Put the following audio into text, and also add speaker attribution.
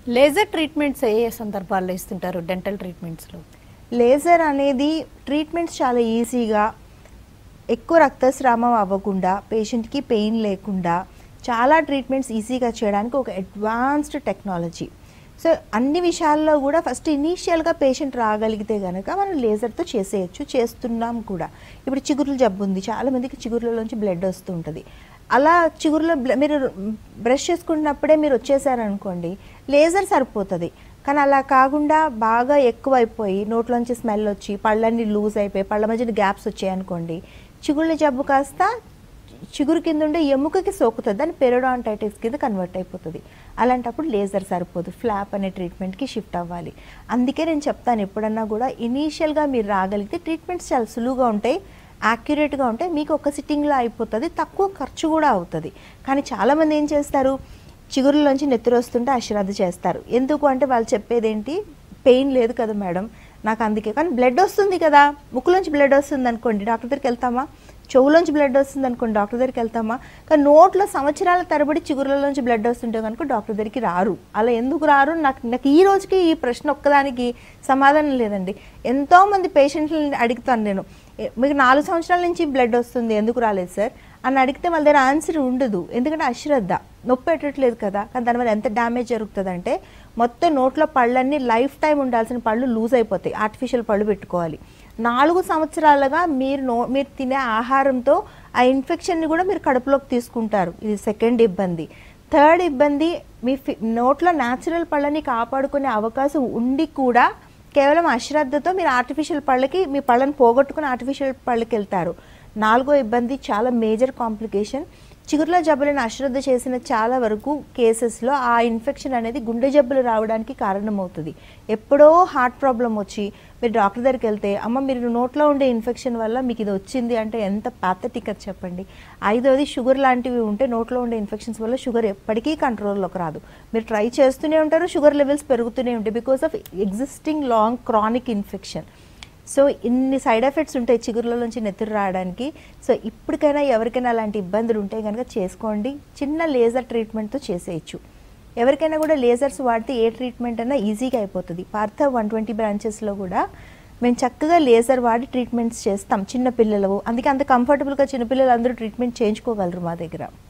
Speaker 1: laser treatments ఏ ఏ సందర్భాల్లో ఇస్తుంటారు డెంటల్ ట్రీట్మెంట్స్లో
Speaker 2: లేజర్ అనేది ట్రీట్మెంట్స్ చాలా ఈజీగా ఎక్కువ రక్తస్రావం అవ్వకుండా పేషెంట్కి పెయిన్ లేకుండా చాలా ట్రీట్మెంట్స్ ఈజీగా చేయడానికి ఒక అడ్వాన్స్డ్ టెక్నాలజీ సో అన్ని విషయాల్లో కూడా ఫస్ట్ ఇనీషియల్గా పేషెంట్ రాగలిగితే కనుక మనం లేజర్తో చేసేయచ్చు చేస్తున్నాం కూడా ఇప్పుడు చిగుర్ల జబ్బు ఉంది చాలామందికి చిగుర్లలోంచి బ్లడ్ వస్తుంటుంది అలా చిగురులో బ్ల- మీరు బ్రష్ చేసుకున్నప్పుడే మీరు వచ్చేసారనుకోండి లేజర్ సరిపోతుంది కానీ అలా కాకుండా బాగా ఎక్కువైపోయి నోట్లోంచి స్మెల్ వచ్చి పళ్ళన్నీ లూజ్ అయిపోయి పళ్ళ మధ్యన గ్యాప్స్ వచ్చాయనుకోండి చిగుళ్ళ జబ్బు కాస్త చిగురు కింద ఉండే ఎముకకి సోకుతుంది దాన్ని పెరోడాంటైటిస్ కింద కన్వర్ట్ అయిపోతుంది అలాంటప్పుడు లేజర్ సరిపోదు ఫ్లాప్ అనే ట్రీట్మెంట్కి షిఫ్ట్ అవ్వాలి అందుకే నేను చెప్తాను ఎప్పుడన్నా కూడా ఇనీషియల్గా మీరు రాగలిగితే ట్రీట్మెంట్స్ చాలా సులువుగా ఉంటాయి యాక్యురేట్గా ఉంటాయి మీకు ఒక సిట్టింగ్లో అయిపోతుంది తక్కువ ఖర్చు కూడా అవుతుంది కానీ చాలామంది ఏం చేస్తారు చిగురులోంచి నెత్తురు వస్తుంటే అశ్రద్ధ చేస్తారు ఎందుకు అంటే వాళ్ళు చెప్పేది ఏంటి పెయిన్ లేదు కదా మేడం నాకు అందుకే కానీ బ్లడ్ వస్తుంది కదా ముక్కులోంచి బ్లడ్ వస్తుంది అనుకోండి డాక్టర్ దగ్గరికి వెళ్తామా చెవులోంచి బ్లడ్ వస్తుంది అనుకోండి డాక్టర్ దగ్గరికి వెళ్తామా కానీ నోట్లో సంవత్సరాల తరబడి చిగురులలోంచి బ్లడ్ వస్తుంటే కనుక డాక్టర్ దగ్గరికి రారు అలా ఎందుకు రారు నాకు నాకు ఈ రోజుకి ఈ ప్రశ్న ఒక్కదానికి సమాధానం లేదండి ఎంతోమంది పేషెంట్లని అడుగుతాను నేను "ఏ, మీకు నాలుగు సంవత్సరాల నుంచి బ్లడ్ వస్తుంది ఎందుకు రాలేదు సార్ అని అడిగితే వాళ్ళ దగ్గర ఆన్సర్ ఉండదు ఎందుకంటే అశ్రద్ధ నొప్పి పెట్టట్లేదు కదా కానీ దానివల్ల ఎంత డ్యామేజ్ జరుగుతుందంటే మొత్తం నోట్లో పళ్ళన్నీ లైఫ్ టైం ఉండాల్సిన పళ్ళు లూజ్ అయిపోతాయి ఆర్టిఫిషియల్ పళ్ళు పెట్టుకోవాలి నాలుగు సంవత్సరాలుగా మీరు నో మీరు తినే ఆహారంతో ఆ ఇన్ఫెక్షన్ని కూడా మీరు కడుపులోకి తీసుకుంటారు ఇది సెకండ్ ఇబ్బంది థర్డ్ ఇబ్బంది మీ ఫి- నోట్లో న్యాచురల్ పళ్ళని కాపాడుకునే అవకాశం ఉండి కూడా కేవలం అశ్రద్ధతో మీరు ఆర్టిఫిషియల్ పళ్ళకి మీ పళ్ళని పోగొట్టుకుని ఆర్టిఫిషియల్ పళ్ళకి వెళ్తారు నాలుగో ఇబ్బంది చాలా మేజర్ కాంప్లికేషన్ చిగురులో జబ్బులను అశ్రద్ధ చేసిన చాలా వరకు కేసెస్లో ఆ ఇన్ఫెక్షన్ అనేది గుండె జబ్బులు రావడానికి కారణమవుతుంది ఎప్పుడో హార్ట్ ప్రాబ్లం వచ్చి మీరు డాక్టర్ దగ్గరికి వెళ్తే అమ్మ మీరు నోట్లో ఉండే ఇన్ఫెక్షన్ వల్ల మీకు ఇది వచ్చింది అంటే ఎంత పాథటిక్ అది చెప్పండి ఐదోది షుగర్ లాంటివి ఉంటే నోట్లో ఉండే ఇన్ఫెక్షన్స్ వల్ల షుగర్ ఎప్పటికీ కంట్రోల్లోకి రాదు మీరు ట్రై చేస్తూనే ఉంటారు షుగర్ లెవెల్స్ పెరుగుతూనే ఉంటాయి because of existing long chronic infection so ఇన్ని సైడ్ ఎఫెక్ట్స్ ఉంటాయి చిగురుల నుంచి నెత్తురు రావడానికి సో ఇప్పటికైనా ఎవరికైనా అలాంటి ఇబ్బందులు ఉంటే కనుక చేసుకోండి చిన్న లేజర్ ట్రీట్మెంట్తో చేసేయచ్చు ఎవరికైనా కూడా లేజర్స్ వాడితే ఏ ట్రీట్మెంట్ అయినా ఈజీగా అయిపోతుంది పార్థ వన్ ట్వంటీ బ్రాంచెస్లో కూడా మేము చక్కగా లేజర్ వాడి ట్రీట్మెంట్స్ చేస్తాం చిన్న పిల్లలు అందుకే అంత కంఫర్టబుల్గా చిన్నపిల్లలు అందరూ ట్రీట్మెంట్ చేయించుకోగలరు మా దగ్గర